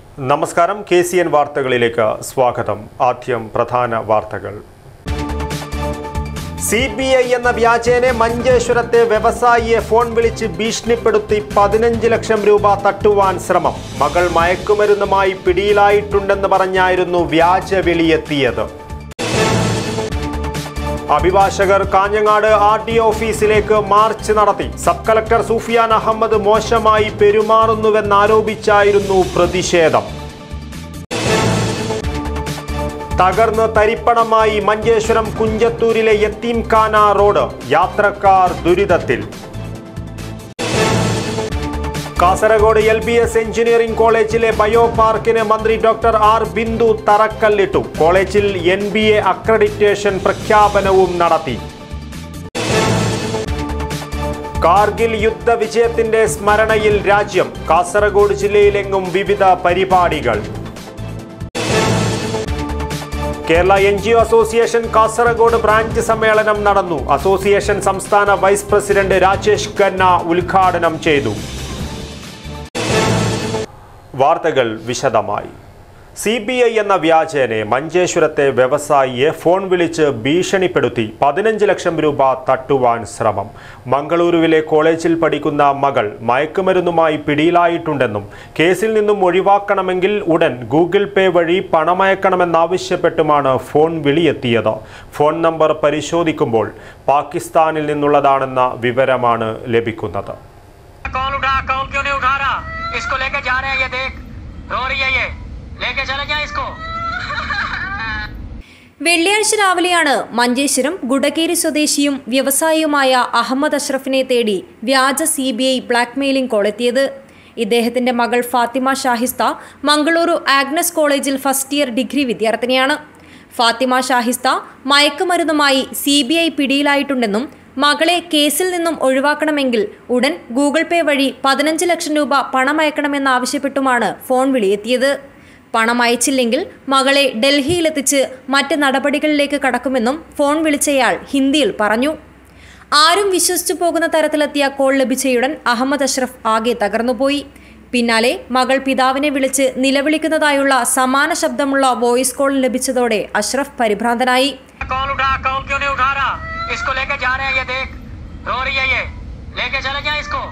നമസ്കാരം K C N വാർത്തകളിലേക്ക് സ്വാഗതം ആദ്യം പ്രധാന വാർത്തകൾ സി ബി ഐ എന്ന വ്യാജേനെ മഞ്ചേശ്വരത്തെ വ്യവസായിയെ ഫോൺ വിളിച്ച് ഭീഷണിപ്പെടുത്തി പതിനഞ്ച് ലക്ഷം രൂപ തട്ടുവാൻ ശ്രമം മകൾ മയക്കുമരുന്നുമായി പിടിയിലായിട്ടുണ്ടെന്ന് പറഞ്ഞായിരുന്നു വ്യാജ വിളിയെത്തിയത് അഭിഭാഷകർ കാഞ്ഞങ്ങാട് ആർ ടി ഓഫീസിലേക്ക് മാർച്ച് നടത്തി സബ് കളക്ടർ സൂഫിയാൻ അഹമ്മദ് മോശമായി പെരുമാറുന്നുവെന്നാരോപിച്ചായിരുന്നു പ്രതിഷേധം തകർന്ന് തരിപ്പണമായി മഞ്ചേശ്വരം കുഞ്ചത്തൂരിലെ യത്തീംഖാന റോഡ് യാത്രക്കാർ ദുരിതത്തിൽ Kasaragod L B S engineering കോളേജിലെ ബയോ പാർക്കിന് മന്ത്രി ഡോക്ടർ ആർ ബിന്ദു തറക്കല്ലിട്ടു കോളേജിൽ എൻ ബി എ അക്രഡിറ്റേഷൻ പ്രഖ്യാപനവും നടത്തി കാർഗിൽ യുദ്ധ വിജയത്തിന്റെ സ്മരണയിൽ രാജ്യം കാസർഗോഡ് ജില്ലയിലെങ്ങും വിവിധ പരിപാടികൾ Kerala N G O association Kasaragod branch സമ്മേളനം നടന്നു അസോസിയേഷൻ സംസ്ഥാന വൈസ് പ്രസിഡന്റ് രാജേഷ് ഖന്ന ഉദ്ഘാടനം ചെയ്തു വാർത്തകൾ വിശദമായി സി ബി ഐ എന്ന വ്യാജേനെ മഞ്ചേശ്വരത്തെ വ്യവസായിയെ ഫോൺ വിളിച്ച് ഭീഷണിപ്പെടുത്തി പതിനഞ്ച് ലക്ഷം രൂപ തട്ടുവാൻ ശ്രമം മംഗളൂരുവിലെ കോളേജിൽ പഠിക്കുന്ന മകൾ മയക്കുമരുന്നുമായി പിടിയിലായിട്ടുണ്ടെന്നും കേസിൽ നിന്നും ഒഴിവാക്കണമെങ്കിൽ ഉടൻ ഗൂഗിൾ പേ വഴി പണമയക്കണമെന്നാവശ്യപ്പെട്ടുമാണ് ഫോൺ വിളിയെത്തിയത് ഫോൺ നമ്പർ പരിശോധിക്കുമ്പോൾ പാകിസ്ഥാനിൽ നിന്നുള്ളതാണെന്ന വിവരമാണ് ലഭിക്കുന്നത് कॉल उठा कॉल क्यों नहीं उठा रहा इसको लेके जा रहे हैं ये देख रो रही है ये लेके चले जाए इसको വെള്ളിയാഴ്ച രാവിലെയാണ് മഞ്ചേശ്വരം ഗുഡകേരി സ്വദേശിയും വ്യവസായിയുമായ അഹമ്മദ് അഷ്റഫിനെ തേടി വ്യാജ C B I blackmailing call എത്തിയത് ഇദ്ദേഹത്തിന്റെ മകൾ ഫാത്തിമ ഷാഹിസ്ത മംഗളൂരു ആഗ്നസ് കോളേജിൽ ഫസ്റ്റ് ഇയർ ഡിഗ്രി വിദ്യാർത്ഥിനിയാണ് ഫാത്തിമ ഷാഹിസ്ത മയക്കുമരുന്നുമായി സി ബി ഐ പിടിയിലായിട്ടുണ്ടെന്നും മകളെ കേസിൽ നിന്നും ഒഴിവാക്കണമെങ്കിൽ ഉടൻ ഗൂഗിൾ പേ വഴി പതിനഞ്ച് ലക്ഷം രൂപ പണമയക്കണമെന്നാവശ്യപ്പെട്ടുമാണ് ഫോൺ വിളിയെത്തിയത് പണം അയച്ചില്ലെങ്കിൽ മകളെ ഡൽഹിയിലെത്തിച്ച് മറ്റ് നടപടികളിലേക്ക് കടക്കുമെന്നും ഫോൺ വിളിച്ചയാൾ ഹിന്ദിയിൽ പറഞ്ഞു ആരും വിശ്വസിച്ചു പോകുന്ന തരത്തിലെത്തിയ കോൾ ലഭിച്ചയുടൻ അഹമ്മദ് അഷ്റഫ് ആകെ തകർന്നുപോയി പിന്നാലെ മകൾ പിതാവിനെ വിളിച്ച് നിലവിളിക്കുന്നതായുള്ള സമാന ശബ്ദമുള്ള വോയിസ് കോൾ ലഭിച്ചതോടെ അഷ്റഫ് പരിഭ്രാന്തനായി कॉल उठा कॉल क्यों नहीं उठा रहा इसको लेके जा रहे हैं ये देख रो रही है ये लेके चले जाए इसको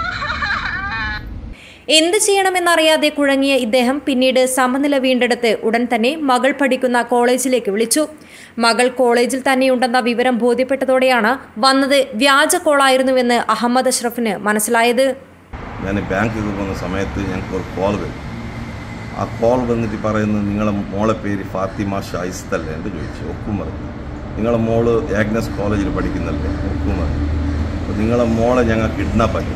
എന്ത് ചെയ്യണമെന്നറിയാതെ കുഴങ്ങിയ ഇദ്ദേഹം പിന്നീട് സമനില വീണ്ടെടുത്ത് ഉടൻ തന്നെ മകൾ പഠിക്കുന്ന കോളേജിലേക്ക് വിളിച്ചു മകൾ കോളേജിൽ തന്നെയുണ്ടെന്ന വിവരം ബോധ്യപ്പെട്ടതോടെയാണ് വന്നത് വ്യാജ കോളായിരുന്നുവെന്ന് അഹമ്മദ് അഷ്റഫിന് മനസ്സിലായത് ഞാൻ ബാങ്കിൽ പോകുന്ന സമയത്ത് ഞങ്ങൾക്ക് ഒരു കോൾ വരും ആ കോൾ വന്നിട്ട് പറയുന്നത് നിങ്ങളെ മോളെ പേര് ഫാത്തിമ ഷായിസ്തല്ലേ എന്ന് ചോദിച്ചു ഒക്കുമർ നിങ്ങളെ മോള് ആഗ്നസ് കോളേജിൽ പഠിക്കുന്നല്ലേ ഒക്കുമർ അപ്പോൾ നിങ്ങളെ മോളെ ഞങ്ങൾ കിഡ്നാപ്പാക്കി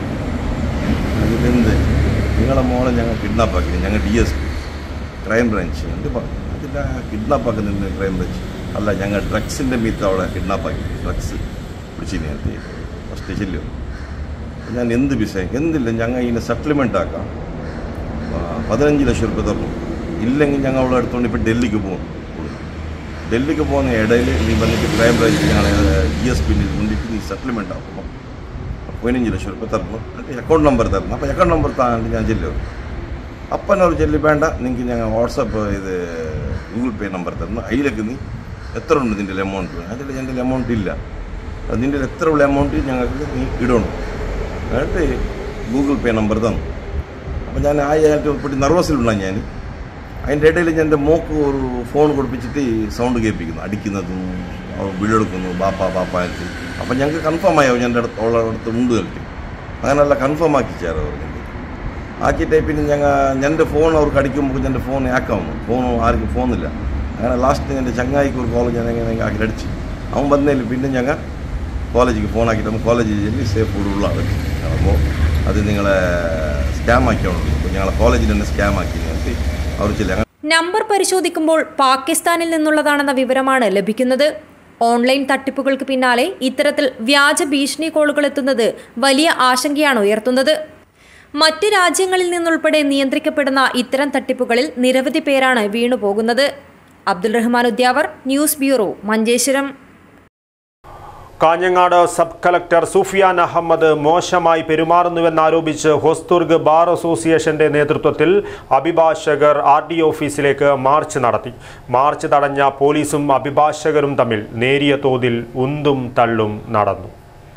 അതിലെന്ത് നിങ്ങളെ മോളെ ഞങ്ങൾ കിഡ്നാപ്പാക്കി ഞങ്ങൾ D S P crime branch എന്ത് പറഞ്ഞു അതില്ല കിഡ്നാപ്പാക്കുന്നുണ്ട് ക്രൈം ബ്രാഞ്ച് അല്ല ഞങ്ങൾ ഡ്രഗ്സിൻ്റെ മീത്ത് അവളെ കിഡ്നാപ്പാക്കി ഡ്രഗ്സ് പിടിച്ചിന് നേരത്തെ ഫസ്റ്റ് ചെല്ലും അപ്പോൾ ഞാൻ എന്ത് വിഷയം എന്തില്ല ഞങ്ങൾ ഇതിനെ സെറ്റിൽമെൻ്റ് ആക്കാം ആ, പതിനഞ്ച് ലക്ഷം റുപ്യ തരണം ഇല്ലെങ്കിൽ ഞങ്ങൾ അവളെ എടുത്തുകൊണ്ട് ഇപ്പോൾ ഡൽഹിക്ക് പോകും ഡൽഹിക്ക് പോകുന്ന ഇടയിൽ നീ വന്നിട്ട് ക്രൈം ബ്രാഞ്ച് ഞങ്ങളെ ഇ എസ് പിന്നിൽ കൊണ്ടിട്ട് നീ സെറ്റിൽമെൻ്റ് ആക്കുമ്പോൾ പതിനഞ്ച് ലക്ഷം റുപ്യ തരണം എന്നിട്ട് അക്കൗണ്ട് നമ്പർ തരണം അപ്പോൾ അക്കൗണ്ട് നമ്പർ താണ്ടി ഞാൻ ചെല്ലും അപ്പം അവർ ചെല്ലി വേണ്ട നിങ്ങൾക്ക് ഞങ്ങൾ വാട്സപ്പ് ഇത് ഗൂഗിൾ പേ നമ്പർ തരണം അതിലേക്ക് നീ എത്ര ഉണ്ട് നിൻ്റെ എമൗണ്ട് അതിൽ എൻ്റെ എമൗണ്ട് ഇല്ല അത് നിൻ്റെ എത്ര ഉള്ള എമൗണ്ട് ഞങ്ങൾക്ക് നീ ഇടണം എന്നിട്ട് ഗൂഗിൾ പേ നമ്പർ തന്നു അപ്പോൾ ഞാൻ ആ ആയിട്ട് ഇപ്പോഴും നെർവസിലുണ്ടാണ് ഞാൻ അതിൻ്റെ ഇടയിൽ ഞാൻ എൻ്റെ മോക്ക് ഒരു ഫോൺ കൊടുപ്പിച്ചിട്ട് സൗണ്ട് കേൾപ്പിക്കുന്നു അടിക്കുന്നതും അവൾ വീടെടുക്കുന്നു ബാപ്പ ബാപ്പ ആയിട്ട് അപ്പം ഞങ്ങൾക്ക് കൺഫേം ആയോ ഞാൻ അടുത്ത് അവളുടെ അടുത്ത് ഉണ്ട് കളിക്കും അങ്ങനെയല്ല കൺഫേം ആക്കി ചേരാ അവർ ആക്കിയിട്ട് പിന്നെ ഞങ്ങൾ എൻ്റെ ഫോൺ അവർക്ക് അടിക്കുമ്പോൾ എൻ്റെ ഫോൺ ആക്കാവുന്നു ഫോൺ ആർക്കും ഫോണില്ല അങ്ങനെ ലാസ്റ്റ് എൻ്റെ ചങ്ങായിക്ക് ഒരു കോൾ ഞാൻ എങ്ങനെ ആക്കി അടിച്ച് അവൻ വന്നതിൽ പിന്നെ ഞങ്ങൾ കോളേജിക്ക് ഫോൺ ആക്കിയിട്ട് നമ്മൾ കോളേജിൽ ചെല്ലി സേഫ് ഫുഡ് ഉള്ള ആൾ അപ്പോൾ അത് നിങ്ങളെ സ്കാം ആക്കിയോണ്ട് അപ്പോൾ ഞങ്ങളെ കോളേജിൽ തന്നെ സ്കാം ആക്കി ഞങ്ങൾക്ക് അവർ ചെല്ലി നമ്പർ പരിശോധിക്കുമ്പോൾ പാകിസ്ഥാനിൽ നിന്നുള്ളതാണെന്ന വിവരമാണ് ലഭിക്കുന്നത് ഓൺലൈൻ തട്ടിപ്പുകൾക്ക് പിന്നാലെ ഇത്തരത്തിൽ വ്യാജ ഭീഷണി കോളുകൾ എത്തുന്നത് വലിയ ആശങ്കയാണ് ഉയർത്തുന്നത് മറ്റ് രാജ്യങ്ങളിൽ നിന്നുൾപ്പെടെ നിയന്ത്രിക്കപ്പെടുന്ന ഇത്തരം തട്ടിപ്പുകളിൽ നിരവധി പേരാണ് വീണുപോകുന്നത് Abdul Rahman Udyavar news bureau Manjeshwaram Kanhangad sub collector Sufiyan Ahmed മോശമായി പെരുമാറുന്നുവെന്നാരോപിച്ച് ഹൊസ്തുർഗ് ബാർ അസോസിയേഷന്റെ നേതൃത്വത്തിൽ അഭിഭാഷകർ ആർ ഡി ഓഫീസിലേക്ക് മാർച്ച് നടത്തി മാർച്ച് തടഞ്ഞ പോലീസും അഭിഭാഷകരും തമ്മിൽ നേരിയ തോതിൽ ഉന്തും തള്ളും നടന്നു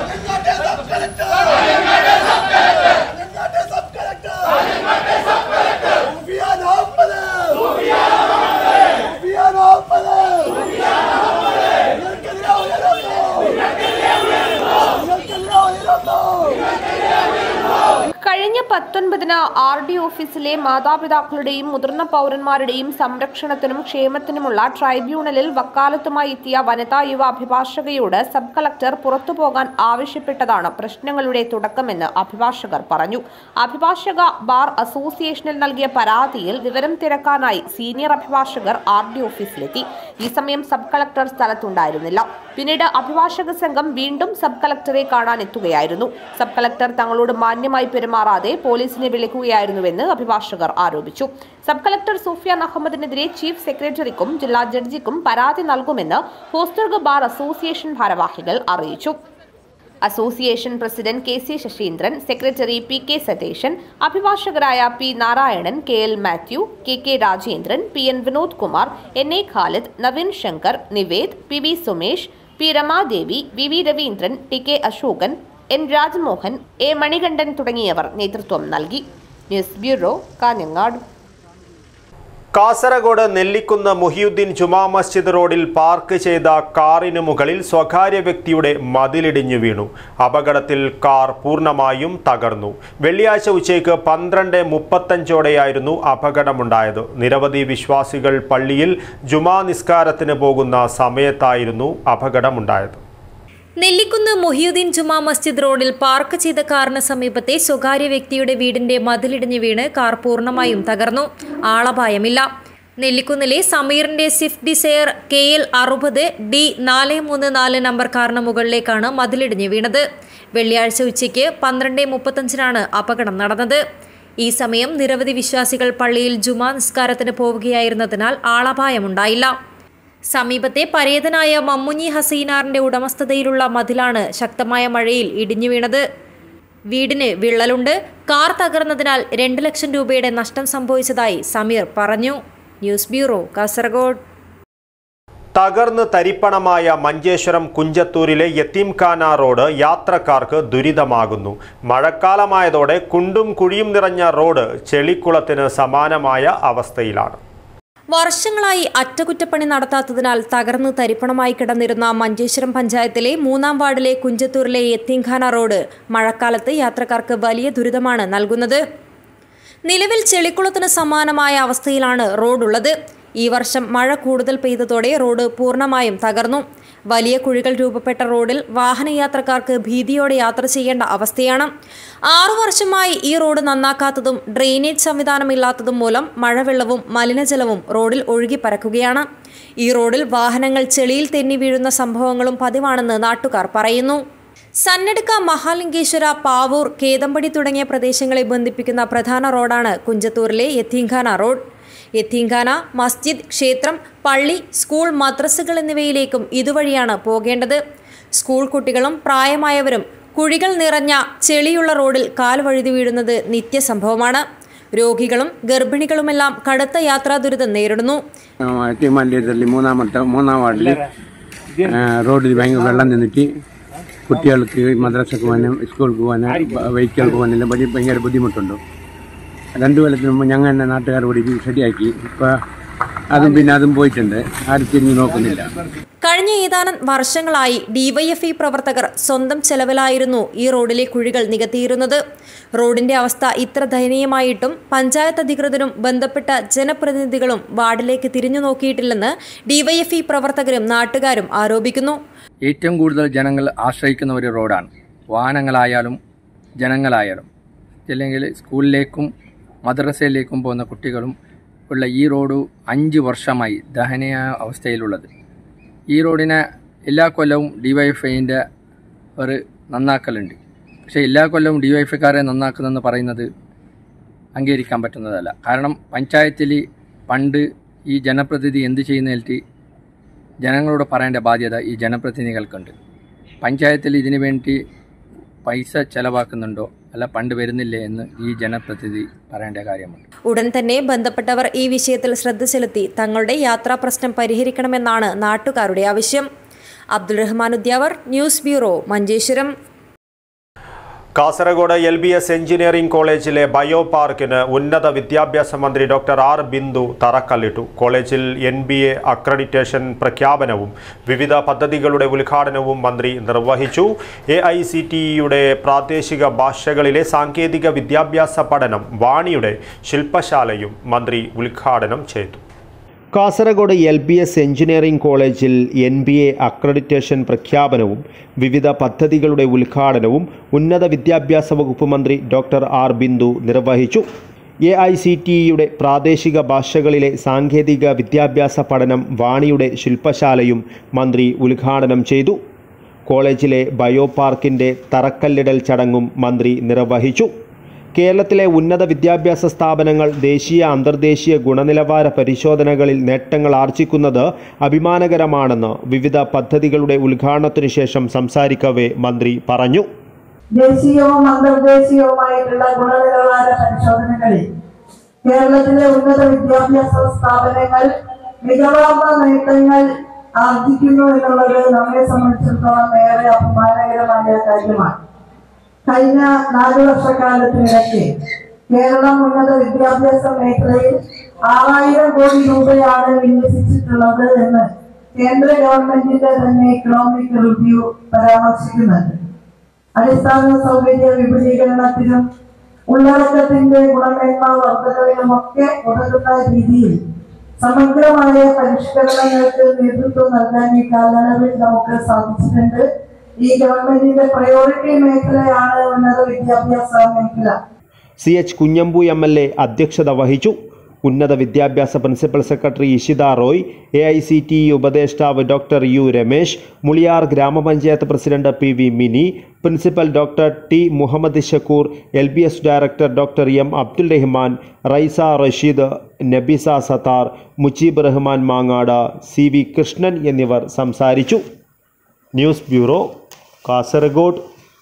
കഴിഞ്ഞ പത്തൊൻപതിന് ആർ ഡി ഓഫീസിലെ മാതാപിതാക്കളുടെയും മുതിർന്ന പൗരന്മാരുടെയും സംരക്ഷണത്തിനും ക്ഷേമത്തിനുമുള്ള ട്രൈബ്യൂണലിൽ വക്കാലത്തുമായി എത്തിയ വനിതാ യുവ അഭിഭാഷകയോട് സബ് കളക്ടർ പുറത്തുപോകാൻ ആവശ്യപ്പെട്ടതാണ് പ്രശ്നങ്ങളുടെ തുടക്കമെന്ന് അഭിഭാഷകർ പറഞ്ഞു അഭിഭാഷക ബാർ അസോസിയേഷനിൽ നൽകിയ പരാതിയിൽ വിവരം തിരക്കാനായി സീനിയർ അഭിഭാഷകർ ആർ ഡി ഓഫീസിലെത്തി ഈ സമയം സബ് കളക്ടർ സ്ഥലത്തുണ്ടായിരുന്നില്ല പിന്നീട് അഭിഭാഷക സംഘം വീണ്ടും സബ് കളക്ടറെ കാണാൻ എത്തുകയായിരുന്നു സബ് കളക്ടർ തങ്ങളോട് മാന്യമായി പെരുമാറാതെ പോലീസിനെ വിളിക്കുകയായിരുന്നുവെന്ന് അഭിഭാഷകർ ആരോപിച്ചു സബ് കളക്ടർ സൂഫിയാൻ അഹമ്മദിനെതിരെ ചീഫ് സെക്രട്ടറിക്കും ജില്ലാ ജഡ്ജിക്കും പരാതി നൽകുമെന്ന് ഹോസ്റ്റർഗ് ബാർ അസോസിയേഷൻ ഭാരവാഹികൾ അറിയിച്ചു association president K C Sasheendran secretary P K Satheesan അഭിഭാഷകരായ P Narayanan K L Mathew K K Rajendran P N Vinod Kumar N A Khalid Naveen Shankar Nived P V Sumesh P Ramadevi V V Raveendran T K Ashokan N Rajmohan A Manikandan തുടങ്ങിയവർ നേതൃത്വം നൽകി ന്യൂസ് ബ്യൂറോ കാഞ്ഞങ്ങാട് കാസർഗോഡ് നെല്ലിക്കുന്ന് മുഹിയുദ്ദീൻ ജുമാ മസ്ജിദ് റോഡിൽ പാർക്ക് ചെയ്ത കാറിന് മുകളിൽ സ്വകാര്യ വ്യക്തിയുടെ മതിലിടിഞ്ഞു വീണു അപകടത്തിൽ കാർ പൂർണ്ണമായും തകർന്നു വെള്ളിയാഴ്ച ഉച്ചയ്ക്ക് പന്ത്രണ്ട് മുപ്പത്തഞ്ചോടെയായിരുന്നു അപകടമുണ്ടായത് നിരവധി വിശ്വാസികൾ പള്ളിയിൽ ജുമാ നിസ്കാരത്തിന് പോകുന്ന സമയത്തായിരുന്നു അപകടമുണ്ടായത് നെല്ലിക്കുന്ന് മൊഹിയുദ്ദീൻ ജുമാ മസ്ജിദ് റോഡിൽ പാർക്ക് ചെയ്ത കാറിന് സമീപത്തെ സ്വകാര്യ വ്യക്തിയുടെ വീടിന്റെ മതിലിടിഞ്ഞ് വീണ് കാർ പൂർണ്ണമായും തകർന്നു ആളപായമില്ല നെല്ലിക്കുന്നിലെ സമീറിന്റെ സ്വിഫ്റ്റ് ഡിസയർ കെ എൽ അറുപത് ഡി നാല് മൂന്ന് നാല് നമ്പർ കാറിന് മുകളിലേക്കാണ് മതിലിടിഞ്ഞ് വീണത് വെള്ളിയാഴ്ച ഉച്ചയ്ക്ക് പന്ത്രണ്ട് മുപ്പത്തഞ്ചിനാണ് അപകടം നടന്നത് ഈ സമയം നിരവധി വിശ്വാസികൾ പള്ളിയിൽ ജുമാ നിസ്കാരത്തിന് പോവുകയായിരുന്നതിനാൽ ആളപായമുണ്ടായില്ല സമീപത്തെ പരേതനായ മമ്മുഞ്ഞി ഹസീനാറിന്റെ ഉടമസ്ഥതയിലുള്ള മതിലാണ് ശക്തമായ മഴയിൽ ഇടിഞ്ഞു വീണത് വീടിന് വിള്ളലുണ്ട് കാർ തകർന്നതിനാൽ രണ്ട് ലക്ഷം രൂപയുടെ നഷ്ടം സംഭവിച്ചതായി സമീർ പറഞ്ഞു ന്യൂസ് ബ്യൂറോ കാസർഗോഡ് തകർന്ന് തരിപ്പണമായ മഞ്ചേശ്വരം കുഞ്ചത്തൂരിലെ യത്തീംഖാന റോഡ് യാത്രക്കാർക്ക് ദുരിതമാകുന്നു മഴക്കാലമായതോടെ കുണ്ടും കുഴിയും നിറഞ്ഞ റോഡ് ചെളിക്കുളത്തിന് സമാനമായ അവസ്ഥയിലാണ് വർഷങ്ങളായി അറ്റകുറ്റപ്പണി നടത്താത്തതിനാൽ തകർന്ന് തരിപ്പണമായി കിടന്നിരുന്ന മഞ്ചേശ്വരം പഞ്ചായത്തിലെ മൂന്നാം വാർഡിലെ കുഞ്ചത്തൂരിലെ യത്തീംഖാന റോഡ് മഴക്കാലത്ത് യാത്രക്കാർക്ക് വലിയ ദുരിതമാണ് നൽകുന്നത് നിലവിൽ ചെളിക്കുളത്തിന് സമാനമായ അവസ്ഥയിലാണ് റോഡുള്ളത് ഈ വർഷം മഴ കൂടുതൽ പെയ്തതോടെ റോഡ് പൂർണ്ണമായും തകർന്നു വലിയ കുഴികൾ രൂപപ്പെട്ട റോഡിൽ വാഹനയാത്രക്കാർക്ക് ഭീതിയോടെ യാത്ര ചെയ്യേണ്ട അവസ്ഥയാണ് ആറു വർഷമായി ഈ റോഡ് നന്നാക്കാത്തതും ഡ്രെയിനേജ് സംവിധാനമില്ലാത്തതും മൂലം മഴവെള്ളവും മലിനജലവും റോഡിൽ ഒഴുകി പരക്കുകയാണ് ഈ റോഡിൽ വാഹനങ്ങൾ ചെളിയിൽ തെന്നി വീഴുന്ന സംഭവങ്ങളും പതിവാണെന്ന് നാട്ടുകാർ പറയുന്നു സന്നടുക്ക മഹാലിംഗേശ്വര പാവൂർ കേതമ്പടി തുടങ്ങിയ പ്രദേശങ്ങളെ ബന്ധിപ്പിക്കുന്ന പ്രധാന റോഡാണ് കുഞ്ചത്തൂരിലെ യത്തീംഖാന റോഡ് യത്തീംഖാന മസ്ജിദ് ക്ഷേത്രം പള്ളി സ്കൂൾ മദ്രസകൾ എന്നിവയിലേക്കും ഇതുവഴിയാണ് പോകേണ്ടത് സ്കൂൾ കുട്ടികളും പ്രായമായവരും കുഴികൾ നിറഞ്ഞ ചെളിയുള്ള റോഡിൽ കാൽ വഴുതി വീഴുന്നത് നിത്യസംഭവമാണ് രോഗികളും ഗർഭിണികളുമെല്ലാം കടുത്ത യാത്രാ ദുരിതം നേരിടുന്നു തീമാലിയದಲ್ಲಿ മൂന്നാമത്തെ മൂന്നാം വാർഡിൽ റോഡിൽ ഭയങ്കര വെള്ളം നിന്നിട്ട് കുട്ടികൾക്ക് മദ്രസക്ക് പോകാനും സ്കൂൾക്ക് പോകാനും വെഹിക്കൽ പോകാനെല്ലാം വലിയ ഭയങ്കര ബുദ്ധിമുട്ടുണ്ട് രണ്ടു കൊല്ലത്തിന് മുമ്പ് ഞങ്ങൾ തന്നെ നാട്ടുകാർ കൂടി ഇത് ശരിയാക്കി ഇപ്പം അതും പിന്നെ അതും പോയിട്ടുണ്ട് ആരും തിരിഞ്ഞു നോക്കുന്നില്ല കഴിഞ്ഞ ഏതാനും വർഷങ്ങളായി ഡിവൈഎഫ്ഇ പ്രവർത്തകർ സ്വന്തം ചെലവിലായിരുന്നു ഈ റോഡിലെ കുഴികൾ നികത്തിയിരുന്നത് റോഡിന്റെ അവസ്ഥ ഇത്ര ദയനീയമായിട്ടും പഞ്ചായത്ത് അധികൃതരും ബന്ധപ്പെട്ട ജനപ്രതിനിധികളും വാർഡിലേക്ക് തിരിഞ്ഞു നോക്കിയിട്ടില്ലെന്ന് ഡിവൈഎഫ്ഇ പ്രവർത്തകരും നാട്ടുകാരും ആരോപിക്കുന്നു ഏറ്റവും കൂടുതൽ ജനങ്ങൾ ആശ്രയിക്കുന്ന ഒരു റോഡാണ് വാഹനങ്ങളായാലും ജനങ്ങളായാലും അല്ലെങ്കിൽ സ്കൂളിലേക്കും മദ്രസയിലേക്കും പോകുന്ന കുട്ടികളും ഉള്ള ഈ റോഡ് അഞ്ച് വർഷമായി ദഹനീയ അവസ്ഥയിലുള്ളത് ഈ റോഡിനെ എല്ലാ കൊല്ലവും ഡിവൈഎഫ്ഐൻ്റെ ഒരു നന്നാക്കലുണ്ട് പക്ഷേ എല്ലാ കൊല്ലവും ഡിവൈഎഫ്ഐക്കാരെ നന്നാക്കുന്നെന്ന് പറയുന്നത് അംഗീകരിക്കാൻ പറ്റുന്നതല്ല കാരണം പഞ്ചായത്തിൽ പണ്ട് ഈ ജനപ്രതിനിധി എന്ത് ചെയ്യുന്നതിൽ ജനങ്ങളോട് പറയേണ്ട ബാധ്യത ഈ ജനപ്രതിനിധികൾക്കുണ്ട് പഞ്ചായത്തിൽ ഇതിനു വേണ്ടി പൈസ ചെലവാക്കുന്നുണ്ടോ അല്ല ഫണ്ട് വരുന്നില്ലേ എന്ന് ഈ ജനപ്രതിനിധി പറയേണ്ട കാര്യമുണ്ട് ഉടൻ തന്നെ ബന്ധപ്പെട്ടവർ ഈ വിഷയത്തിൽ ശ്രദ്ധ ചെലുത്തി തങ്ങളുടെ യാത്രാ പ്രശ്നം പരിഹരിക്കണമെന്നാണ് നാട്ടുകാരുടെ ആവശ്യം Abdul Rahman Udyavar news bureau Manjeshwaram Kasaragod L B S engineering കോളേജിലെ ബയോ പാർക്കിന് ഉന്നത വിദ്യാഭ്യാസ മന്ത്രി ഡോക്ടർ ആർ ബിന്ദു തറക്കല്ലിട്ടു കോളേജിൽ എൻ ബി എ അക്രഡിറ്റേഷൻ പ്രഖ്യാപനവും വിവിധ പദ്ധതികളുടെ ഉദ്ഘാടനവും മന്ത്രി നിർവഹിച്ചു എ ഐ സി ടിയുടെ പ്രാദേശിക ഭാഷകളിലെ സാങ്കേതിക വിദ്യാഭ്യാസ പഠനം വാണിയുടെ ശില്പശാലയും മന്ത്രി ഉദ്ഘാടനം ചെയ്തു Kasaragod L B S engineering കോളേജിൽ എൻ ബി എ അക്രഡിറ്റേഷൻ പ്രഖ്യാപനവും വിവിധ പദ്ധതികളുടെ ഉദ്ഘാടനവും ഉന്നത വിദ്യാഭ്യാസ വകുപ്പ് മന്ത്രി ഡോക്ടർ ആർ ബിന്ദു നിർവഹിച്ചു എ ഐ സി ടിയുടെ പ്രാദേശിക ഭാഷകളിലെ സാങ്കേതിക വിദ്യാഭ്യാസ പഠനം വാണിയുടെ ശില്പശാലയും മന്ത്രി ഉദ്ഘാടനം ചെയ്തു കോളേജിലെ ബയോ പാർക്കിൻ്റെ തറക്കല്ലിടൽ ചടങ്ങും മന്ത്രി നിർവഹിച്ചു കേരളത്തിലെ ഉന്നത വിദ്യാഭ്യാസ സ്ഥാപനങ്ങൾ ദേശീയ അന്തർദേശീയ ഗുണനിലവാര പരിശോധനകളിൽ നേട്ടങ്ങൾ ആർജിക്കുന്നത് അഭിമാനകരമാണെന്ന് വിവിധ പദ്ധതികളുടെ ഉദ്ഘാടനത്തിനു ശേഷം സംസാരിക്കവേ മന്ത്രി പറഞ്ഞു ദേശീയവും അന്തർദേശീയവുമായിട്ടുള്ള ഗുണനിലവാര പരിശോധനകളിൽ കേരളത്തിലെ ഉന്നത വിദ്യാഭ്യാസ സ്ഥാപനങ്ങൾ മികവാർന്ന നേട്ടങ്ങൾ ആർജിക്കുന്നു എന്നുള്ളത് നമ്മെ സംബന്ധിച്ചിടത്തോളം ഏറെ അഭിമാനകരമായ കാര്യമാണ് കഴിഞ്ഞ നാല് വർഷക്കാലത്തിനിടയ്ക്ക് കേരളം ഉന്നത വിദ്യാഭ്യാസ മേഖലയിൽ ആറായിരം കോടി രൂപയാണ് വിന്യസിച്ചിട്ടുള്ളത് എന്ന് കേന്ദ്ര ഗവൺമെന്റിന്റെ തന്നെ ഇക്കണോമിക് റിവ്യൂ പരാമർശിക്കുന്നുണ്ട് അടിസ്ഥാന സൗകര്യ വിപുലീകരണത്തിനും ഉള്ളടക്കത്തിന്റെ ഗുണമേന്മ വർധനവിനുമൊക്കെ ഉതകുന്ന രീതിയിൽ സമഗ്രമായ പരിഷ്കരണങ്ങൾക്ക് നേതൃത്വം നൽകാൻ ഈ കാലയളവിൽ നമുക്ക് സാധിച്ചിട്ടുണ്ട് ഈ ഗവൺമെന്റിന്റെ പ്രയോറിറ്റി മേഖലയാണ് ഉന്നത വിദ്യാഭ്യാസ മേഖല C H Kunhambu M L A അധ്യക്ഷത വഹിച്ചു ഉന്നത വിദ്യാഭ്യാസ principal secretary Ishita Roy A I C T ഉപദേഷ്ടാവ് ഡോക്ടർ യു രമേശ് മുളിയാർ ഗ്രാമപഞ്ചായത്ത് president P V Mini principal doctor T Muhammad Shakkoor L B S director doctor M Abdul Rahman Raisa Rasheed Nabisa Sathar Mujeeb Rahman Mangad C V Krishnan എന്നിവർ സംസാരിച്ചു ന്യൂസ് ബ്യൂറോ കാസർഗോഡ്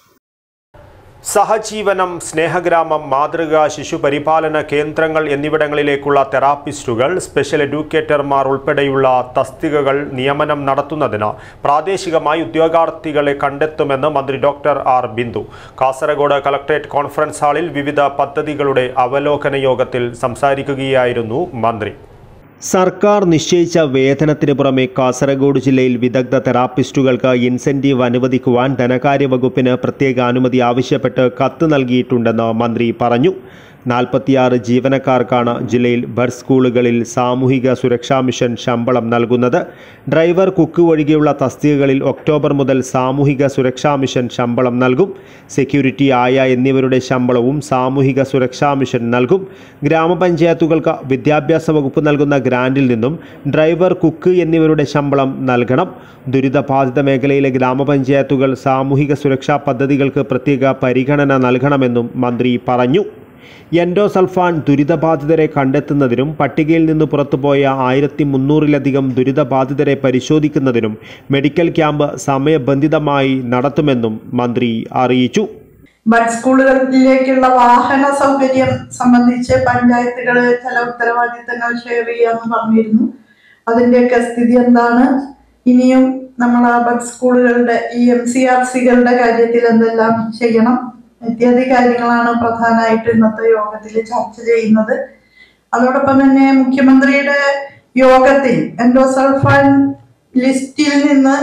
സഹജീവനം സ്നേഹഗ്രാമം മാതൃകാ ശിശു പരിപാലന കേന്ദ്രങ്ങൾ എന്നിവിടങ്ങളിലേക്കുള്ള തെറാപ്പിസ്റ്റുകൾ സ്പെഷ്യൽ എഡ്യൂക്കേറ്റർമാർ ഉൾപ്പെടെയുള്ള തസ്തികകൾ നിയമനം നടത്തുന്നതിന് പ്രാദേശികമായി ഉദ്യോഗാർത്ഥികളെ കണ്ടെത്തുമെന്ന് മന്ത്രി doctor R Bindu Kasaragod collectorate conference ഹാളിൽ വിവിധ പദ്ധതികളുടെ അവലോകന യോഗത്തിൽ സംസാരിക്കുകയായിരുന്നു മന്ത്രി സർക്കാർ നിശ്ചയിച്ച വേതനത്തിന് പുറമെ കാസർഗോഡ് ജില്ലയിൽ വിദഗ്ധ തെറാപ്പിസ്റ്റുകൾക്ക് ഇൻസെന്റീവ് അനുവദിക്കുവാൻ ധനകാര്യ വകുപ്പിന് പ്രത്യേക അനുമതി ആവശ്യപ്പെട്ട് കത്ത് നൽകിയിട്ടുണ്ടെന്ന് മന്ത്രി പറഞ്ഞു നാൽപ്പത്തിയാറ് ജീവനക്കാർക്കാണ് ജില്ലയിൽ ബഡ് സ്കൂളുകളിൽ സാമൂഹിക സുരക്ഷാ മിഷൻ ശമ്പളം നൽകുന്നത് ഡ്രൈവർ കുക്ക് ഒഴികെയുള്ള തസ്തികകളിൽ ഒക്ടോബർ മുതൽ സാമൂഹിക സുരക്ഷാ മിഷൻ ശമ്പളം നൽകും സെക്യൂരിറ്റി ആയ എന്നിവരുടെ ശമ്പളവും സാമൂഹിക സുരക്ഷാ മിഷൻ നൽകും ഗ്രാമപഞ്ചായത്തുകൾക്ക് വിദ്യാഭ്യാസ വകുപ്പ് നൽകുന്ന ഗ്രാൻഡിൽ നിന്നും ഡ്രൈവർ കുക്ക് എന്നിവരുടെ ശമ്പളം നൽകണം ദുരിതബാധിത മേഖലയിലെ ഗ്രാമപഞ്ചായത്തുകൾ സാമൂഹിക സുരക്ഷാ പദ്ധതികൾക്ക് പ്രത്യേക പരിഗണന നൽകണമെന്നും മന്ത്രി പറഞ്ഞു എൻഡോസൾഫാൻ ദുരിതബാധിതരെ കണ്ടെത്തുന്നതിനും പട്ടികയിൽ നിന്ന് പുറത്തുപോയ ആയിരത്തി മുന്നൂറിലധികം ദുരിതബാധിതരെ പരിശോധിക്കുന്നതിനും മെഡിക്കൽ ക്യാമ്പ് സമയബന്ധിതമായി നടത്തുമെന്നും മന്ത്രി അറിയിച്ചു ബഡ് സ്കൂളുകളിലേക്കുള്ള വാഹന സൗകര്യം സംബന്ധിച്ച് പഞ്ചായത്തുകൾ ചില ഉത്തരവാദിത്തങ്ങൾ ഷെയർ ചെയ്യാന്ന് പറഞ്ഞിരുന്നു അതിന്റെയൊക്കെ സ്ഥിതി എന്താണ് ഇനിയും നമ്മൾ ആ ബഡ് സ്കൂളുകളുടെ ഈ എം സി ആർ സികളുടെ കാര്യത്തിൽ എന്തെല്ലാം ചെയ്യണം ഇത്യാദി കാര്യങ്ങളാണ് പ്രധാനമായിട്ട് ഇന്നത്തെ യോഗത്തിൽ ചർച്ച ചെയ്യുന്നത് അതോടൊപ്പം തന്നെ മുഖ്യമന്ത്രിയുടെ യോഗത്തിൽ എൻഡോസൾഫാൻ ലിസ്റ്റിൽ നിന്ന്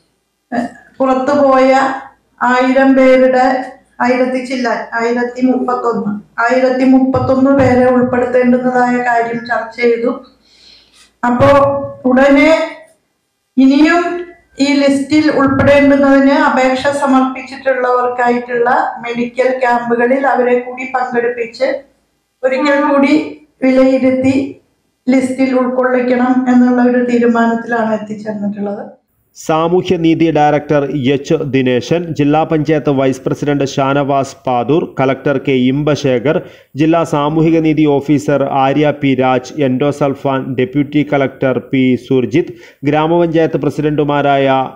പുറത്തുപോയ ആയിരം പേരുടെ ആയിരത്തി ചില്ലാൻ ആയിരത്തി മുപ്പത്തൊന്ന് ആയിരത്തി മുപ്പത്തൊന്ന് പേരെ ഉൾപ്പെടുത്തേണ്ടുന്നതായ കാര്യം ചർച്ച ചെയ്തു അപ്പോ ഉടനെ ഇനിയും ഈ ലിസ്റ്റിൽ ഉൾപ്പെടേണ്ടുന്നതിന് അപേക്ഷ സമർപ്പിച്ചിട്ടുള്ളവർക്കായിട്ടുള്ള മെഡിക്കൽ ക്യാമ്പുകളിൽ അവരെ കൂടി പങ്കെടുപ്പിച്ച് ഒരിക്കൽ കൂടി വിലയിരുത്തി ലിസ്റ്റിൽ ഉൾക്കൊള്ളിക്കണം എന്നുള്ള ഒരു തീരുമാനത്തിലാണ് എത്തിച്ചേർന്നിട്ടുള്ളത് സാമൂഹ്യനീതി ഡയറക്ടർ എച്ച് ദിനേശൻ ജില്ലാ panchayat vice president Shanavas Padoor collector K Inbasekar ജില്ലാ സാമൂഹികനീതി officer Arya P Raj endosulfan deputy collector P Surjith ഗ്രാമപഞ്ചായത്ത് പ്രസിഡന്റുമാരായ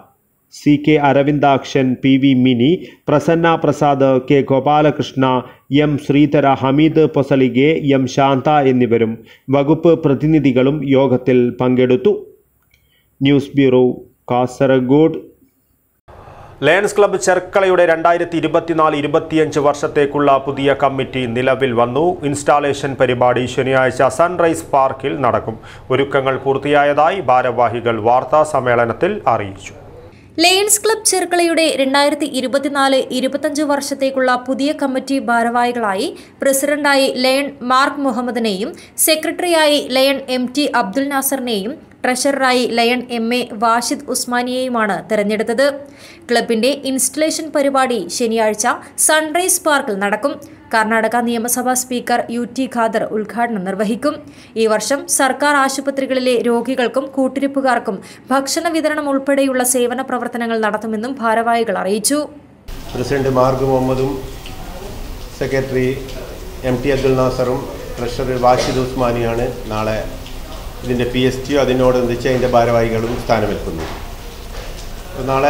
C K Aravindakshan P V Mini Prasanna Prasad K Gopalakrishna M Sreedhara Hameed Posalige M Shantha എന്നിവരും വകുപ്പ് പ്രതിനിധികളും യോഗത്തിൽ പങ്കെടുത്തു news bureau Kasaragod Lions club ചെർക്കളയുടെ രണ്ടായിരത്തി ഇരുപത്തിനാല് ഇരുപത്തിയഞ്ച് വർഷത്തേക്കുള്ള പുതിയ കമ്മിറ്റി നിലവിൽ വന്നു ഇൻസ്റ്റാളേഷൻ പരിപാടി ശനിയാഴ്ച സൺറൈസ് പാർക്കിൽ നടക്കും ഒരുക്കങ്ങൾ പൂർത്തിയായതായി ഭാരവാഹികൾ വാർത്താ സമ്മേളനത്തിൽ അറിയിച്ചു ലയൺസ് ക്ലബ് ചെർക്കളയുടെ രണ്ടായിരത്തി ഇരുപത്തിനാല് ഇരുപത്തഞ്ച് വർഷത്തേക്കുള്ള പുതിയ കമ്മിറ്റി ഭാരവാഹികളായി പ്രസിഡന്റായി ലയൺ മാർക്ക് മുഹമ്മദിനെയും സെക്രട്ടറിയായി ലയൺ എം ടി അബ്ദുൽ നാസറിനെയും ട്രഷററായി ലയൺ എം എ വാഷിദ് ഉസ്മാനിയെയുമാണ് തെരഞ്ഞെടുത്തത് ക്ലബിന്റെ ഇൻസ്റ്റലേഷൻ പരിപാടി ശനിയാഴ്ച സൺറൈസ് പാർക്കിൽ നടക്കും കർണാടക നിയമസഭാ സ്പീക്കർ യു ടി ഖാദർ ഉദ്ഘാടനം നിർവഹിക്കും ഈ വർഷം സർക്കാർ ആശുപത്രികളിലെ രോഗികൾക്കും കൂട്ടിരിപ്പുകാർക്കും ഭക്ഷണ വിതരണം ഉൾപ്പെടെയുള്ള സേവന പ്രവർത്തനങ്ങൾ നടത്തുമെന്നും ഭാരവാഹികൾ അറിയിച്ചു പ്രസിഡന്റ് മാർഗ് മുഹമ്മദും സെക്രട്ടറി എം ടി അബ്ദുൽ നാസറും ട്രഷറർ വാഷിദ് ഉസ്മാനിയാണ് നാളെ ഇതിൻ്റെ പി എസ് ടിയോ അതിനോടനുബന്ധിച്ച് അതിൻ്റെ ഭാരവാഹികളും സ്ഥാനമേൽക്കുന്നു അപ്പോൾ നാളെ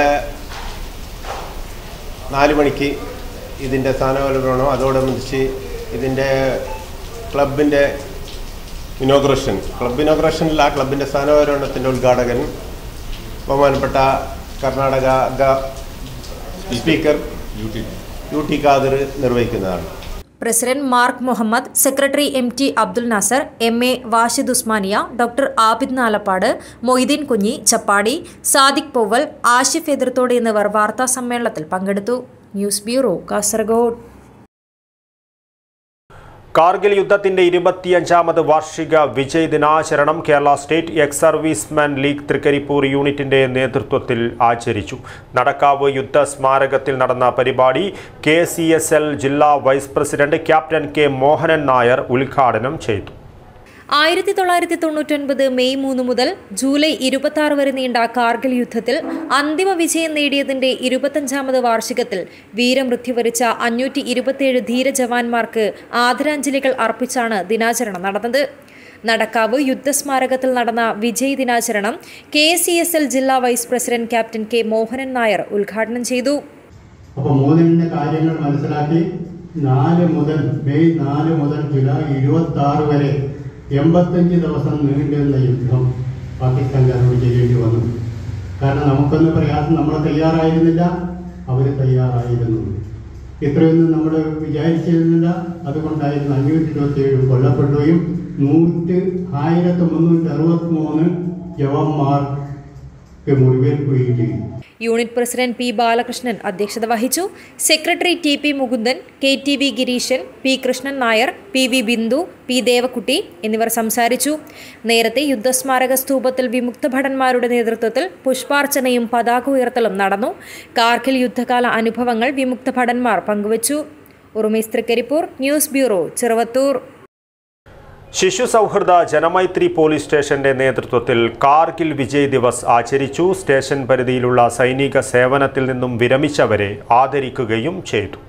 നാല് മണിക്ക് ഇതിൻ്റെ സ്ഥാനാവലോകനോ അതോടനുബന്ധിച്ച് ഇതിൻ്റെ ക്ലബിൻ്റെ ഇനോഗ്രേഷൻ ക്ലബ് ഇനോഗ്രേഷനിൽ ആ ക്ലബിൻ്റെ സ്ഥാനാവലോകനത്തിൻ്റെ ഉദ്ഘാടകൻ ബഹുമാനപ്പെട്ട കർണാടക ഗ- സ്പീക്കർ യു ടി ഖാദർ നിർവഹിക്കുന്നതാണ് president Mark Muhammad secretary M T Abdul Nasser M A Washid Usmaniya doctor Abid Nalappad Moideen Kunhi Chappadi Sadiq Povval Ashif എതിർത്തോട് എന്നിവർ വാർത്താ സമ്മേളനത്തിൽ പങ്കെടുത്തു ന്യൂസ് ബ്യൂറോ കാസർഗോഡ് കാർഗിൽ യുദ്ധത്തിന്റെ ഇരുപത്തിയഞ്ചാമത് വാർഷിക വിജയ് ദിനാചരണം Kerala state ex serviceman league Trikaripur യൂണിറ്റിന്റെ നേതൃത്വത്തിൽ ആചരിച്ചു നടക്കാവ് യുദ്ധ സ്മാരകത്തിൽ നടന്ന പരിപാടി കെ ജില്ലാ vice president captain K Mohanan Nair ഉദ്ഘാടനം ചെയ്തു ആയിരത്തി തൊള്ളായിരത്തി തൊണ്ണൂറ്റൊൻപത് മെയ് മൂന്ന് മുതൽ ജൂലൈ ഇരുപത്തി ആറ് വരെ നീണ്ട കാർഗിൽ യുദ്ധത്തിൽ അന്തിമ വിജയം നേടിയതിന്റെ ഇരുപത്തഞ്ചാമത് വാർഷികത്തിൽ വീരമൃത്യു വരിച്ച അഞ്ഞൂറ്റി ഇരുപത്തിയേഴ് ധീര ജവാന്മാർക്ക് ആദരാഞ്ജലികൾ അർപ്പിച്ചാണ് ദിനാചരണം നടന്നത് നടക്കാവ് യുദ്ധസ്മാരകത്തിൽ നടന്ന വിജയ് ദിനാചരണം കെ സി എസ് എൽ ജില്ലാ vice president captain K Mohanan Nair ഉദ്ഘാടനം ചെയ്തു അപ്പോൾ മൂന്നിൻ്റെ കാര്യങ്ങൾ മനസ്സിലാക്കി നാല് മുതൽ മെയ് നാല് മുതൽ ജൂലൈ ഇരുപത്തി ആറ് വരെ എൺപത്തഞ്ച് ദിവസം നീണ്ടുന്ന യുദ്ധം പാകിസ്ഥാൻകാരോട് ചെയ്യേണ്ടി വന്നു കാരണം നമുക്കൊന്നും പ്രയാസം നമ്മൾ തയ്യാറായിരുന്നില്ല അവർ തയ്യാറായിരുന്നു ഇത്രയൊന്നും നമ്മൾ വിചാരിച്ചിരുന്നില്ല അതുകൊണ്ടായിരുന്നു അഞ്ഞൂറ്റി ഇരുപത്തി ഏഴ് കൊല്ലപ്പെടുകയും നൂറ്റ് ആയിരത്തി മുന്നൂറ്റി അറുപത്തി മൂന്ന് ജവാന്മാർക്ക് മുറിവേൽക്കുകയും ചെയ്തു യൂണിറ്റ് പ്രസിഡന്റ് പി ബാലകൃഷ്ണൻ അധ്യക്ഷത വഹിച്ചു secretary T P Mukundan K T V Gireeshan P Krishnan Nair P V Bindu P Devakutty എന്നിവർ സംസാരിച്ചു നേരത്തെ യുദ്ധസ്മാരക സ്തൂപത്തിൽ വിമുക്ത ഭടന്മാരുടെ നേതൃത്വത്തിൽ പുഷ്പാർച്ചനയും പതാക ഉയർത്തലും നടന്നു കാർഗിൽ യുദ്ധകാല അനുഭവങ്ങൾ വിമുക്ത ഭടന്മാർ പങ്കുവച്ചു ഉറുമേസ് തൃക്കരിപ്പൂർ ന്യൂസ് ബ്യൂറോ ചെറുവത്തൂർ ശിശു സൗഹൃദ ജനമൈത്രി പോലീസ് സ്റ്റേഷന്റെ നേതൃത്വത്തിൽ കാർഗിൽ വിജയ് ദിവസ് ആചരിച്ചു സ്റ്റേഷൻ പരിധിയിലുള്ള സൈനിക സേവനത്തിൽ നിന്നും വിരമിച്ചവരെ ആദരിക്കുകയും ചെയ്തു